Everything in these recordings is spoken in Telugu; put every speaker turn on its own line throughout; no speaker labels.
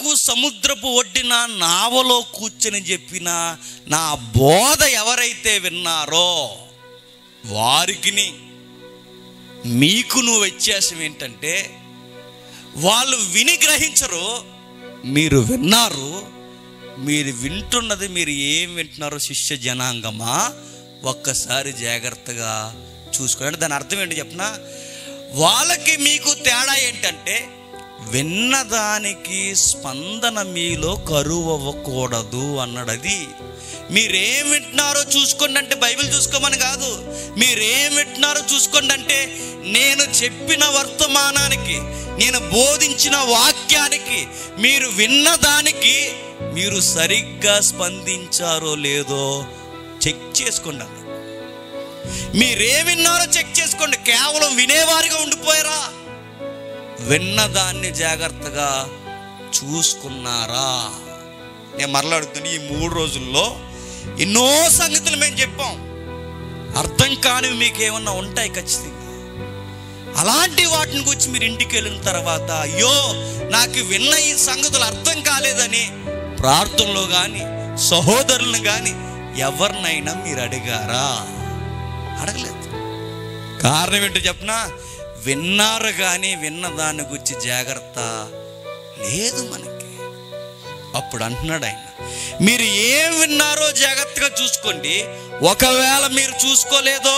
వరకు సముద్రపు ఒడ్డిన నావలో కూర్చొని చెప్పిన నా బోధ ఎవరైతే విన్నారో వారికిని మీకును వ్యత్యాసం ఏంటంటే వాళ్ళు విని గ్రహించరు మీరు విన్నారు మీరు వింటున్నది మీరు ఏం వింటున్నారో శిష్య జనాంగమా ఒక్కసారి జాగ్రత్తగా చూసుకోండి దాని అర్థం ఏంటి చెప్పనా వాళ్ళకి మీకు తేడా ఏంటంటే విన్నదానికి స్పందన మీలో కరువు అవ్వకూడదు అన్నది మీరేం వింటున్నారో చూసుకోండి అంటే బైబిల్ చూసుకోమని కాదు మీరేం వింటున్నారో చూసుకోండి అంటే నేను చెప్పిన వర్తమానానికి నేను బోధించిన వాక్యానికి మీరు విన్నదానికి మీరు సరిగ్గా స్పందించారో లేదో చెక్ చేసుకోండి అన్నాడు మీరేం విన్నారో చెక్ చేసుకోండి కేవలం వినేవారిగా ఉండిపోయారా విన్నదాన్ని జాగ్రత్తగా చూసుకున్నారా నేను మరలాడుతున్నా ఈ మూడు రోజుల్లో ఎన్నో సంగతులు మేము చెప్పాం అర్థం కానివి మీకు ఏమన్నా ఉంటాయి ఖచ్చితంగా అలాంటి వాటిని గురించి మీరు ఇంటికి వెళ్ళిన తర్వాత అయ్యో నాకు విన్న ఈ సంగతులు అర్థం కాలేదని ప్రార్థనలో కానీ సహోదరులను కానీ ఎవరినైనా మీరు అడిగారా అడగలేదు కారణం ఏంటో చెప్పనా విన్నారు కానీ విన్న దాని గురించి జాగ్రత్త లేదు మనకి అప్పుడు అంటున్నాడు ఆయన మీరు ఏం విన్నారో జాగ్రత్తగా చూసుకోండి ఒకవేళ మీరు చూసుకోలేదో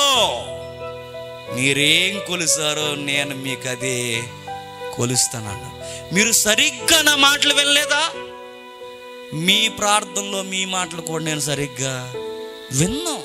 మీరేం కొలిసారో నేను మీకు అదే కొలుస్తానన్నా మీరు సరిగ్గా నా మాటలు వినలేదా మీ ప్రార్థనలో మీ మాటలు కూడా నేను సరిగ్గా విన్నాం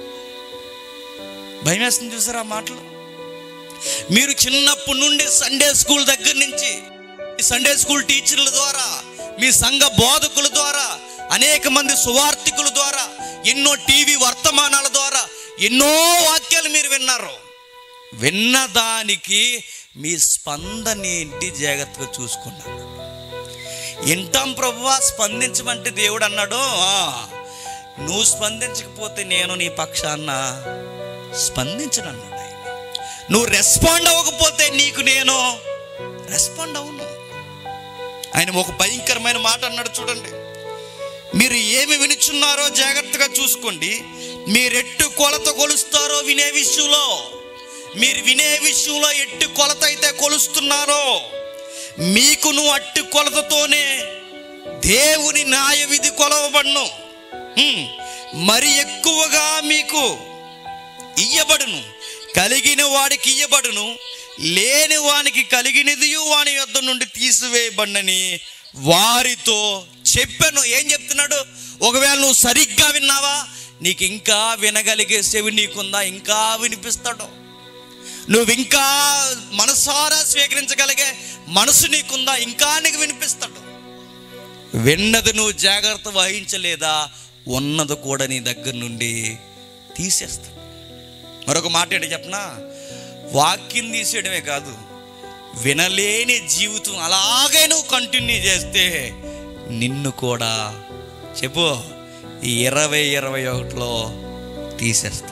భయం వేస్తుంది చూసారా ఆ మాటలు మీరు చిన్నప్పటి నుండి సండే స్కూల్ దగ్గర నుంచి ఈ సండే స్కూల్ టీచర్ల ద్వారా మీ సంఘ బోధకుల ద్వారా అనేక మంది సువార్థికుల ద్వారా ఎన్నో టీవీ వర్తమానాల ద్వారా ఎన్నో వాక్యాలు మీరు విన్నారు విన్నదానికి మీ స్పందన ఏంటి జాగ్రత్తగా చూసుకున్నాను వింటాం ప్రభువా స్పందించమంటే దేవుడు అన్నాడు "ఆ, నువ్వు స్పందించకపోతే నేను నీ పక్షాన్న స్పందించను అన్నాడు ఆయన నువ్వు రెస్పాండ్ అవ్వకపోతే నీకు నేను రెస్పాండ్ అవును ఆయన ఒక భయంకరమైన మాట అన్నాడు చూడండి మీరు ఏమి వినుచున్నారో జాగ్రత్తగా చూసుకోండి మీరెట్టు కొలత కొలుస్తారో వినే విషయంలో మీరు వినే విషయంలో ఎట్టు కొలత అయితే కొలుస్తున్నారో మీకును అట్టు కొలతతోనే దేవుని న్యాయ విధి కొలవబడును హ్మ్. మరి ఎక్కువగా మీకు ఇయ్యబడును కలిగిన వాడికి ఇయ్యబడును లేని వానికి కలిగినది వాని యొద్ద నుండి తీసివేయబడినని వారితో చెప్పాను ఏం చెప్తున్నాడు ఒకవేళ నువ్వు సరిగ్గా విన్నావా నీకు ఇంకా వినగలిగే చెవి నీకుందా ఇంకా వినిపిస్తాడు నువ్వు ఇంకా మనసారా స్వీకరించగలిగే మనసు నీకుందా ఇంకా నీకు వినిపిస్తాడు విన్నది నువ్వు జాగ్రత్త వహించలేదా ఉన్నది కూడా నీ దగ్గర నుండి తీసేస్తాడు మరొక మాట ఏంటి చెప్పనా వాక్యం తీసేయడమే కాదు వినలేని జీవితం అలాగే నువ్వు కంటిన్యూ చేస్తే నిన్ను కూడా చెప్పు ఈ ఇరవై ఇరవై ఒకటిలో తీసేస్తా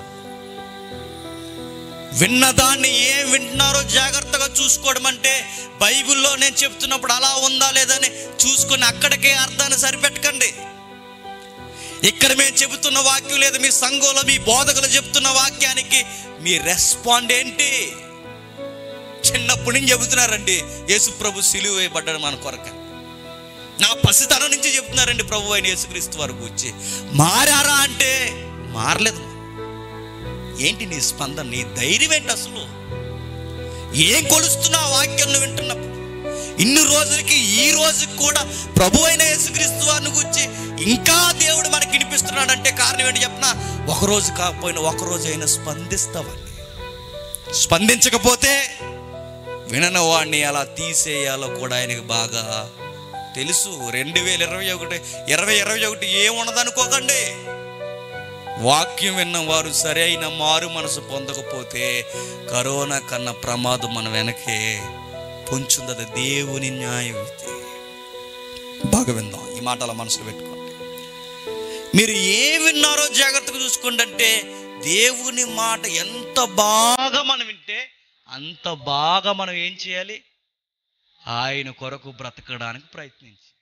విన్నదాన్ని ఏం వింటున్నారో జాగ్రత్తగా చూసుకోవడం అంటే బైబిల్లో నేను చెప్తున్నప్పుడు అలా ఉందా లేదని చూసుకొని అక్కడికే అర్థాన్ని సరిపెట్టకండి ఇక్కడ మేము చెబుతున్న వాక్యం లేదా మీ సంఘంలో మీ బోధకులు చెప్తున్న వాక్యానికి మీ రెస్పాండ్ ఏంటి చిన్నప్పటి నుంచి చెబుతున్నారండి యేసు ప్రభు సిలువ వేయబడ్డాడు మన కొరక నా పసితనం నుంచి చెప్తున్నారండి ప్రభు అయిన యేసుక్రీస్తు వరకు వచ్చి మారారా అంటే మారలేదు ఏంటి నీ స్పందన నీ ధైర్యం ఏంటి అసలు ఏం కొలుస్తున్నా ఆ వాక్యం నువ్వు వింటున్నప్పుడు ఇన్ని రోజులకి ఈ రోజుకి కూడా ప్రభు అయిన యేసుక్రీస్తు వారిని గురించి ఇంకా దేవుడు మనకి వినిపిస్తున్నాడంటే కారణం ఏంటి చెప్పిన ఒక రోజు కాకపోయినా ఒక రోజు అయినా స్పందిస్తావని స్పందించకపోతే వినని వాడిని అలా తీసేయాలో కూడా ఆయనకి బాగా తెలుసు రెండు వేల ఇరవై ఒకటి ఇరవై ఇరవై ఒకటి ఏమున్నదనుకోకండి వాక్యం విన్న వారు సరైన మారు మనసు పొందకపోతే కరోనా కన్నా ప్రమాదం మన వెనకే పొంచుందది దేవుని న్యాయం ఇది బాగా విందాం ఈ మాట అలా మనసులో పెట్టుకోండి మీరు ఏం విన్నారో జాగ్రత్తగా చూసుకోండి అంటే దేవుని మాట ఎంత బాగా మనం వింటే అంత బాగా మనం ఏం చేయాలి ఆయన కొరకు బ్రతకడానికి ప్రయత్నించి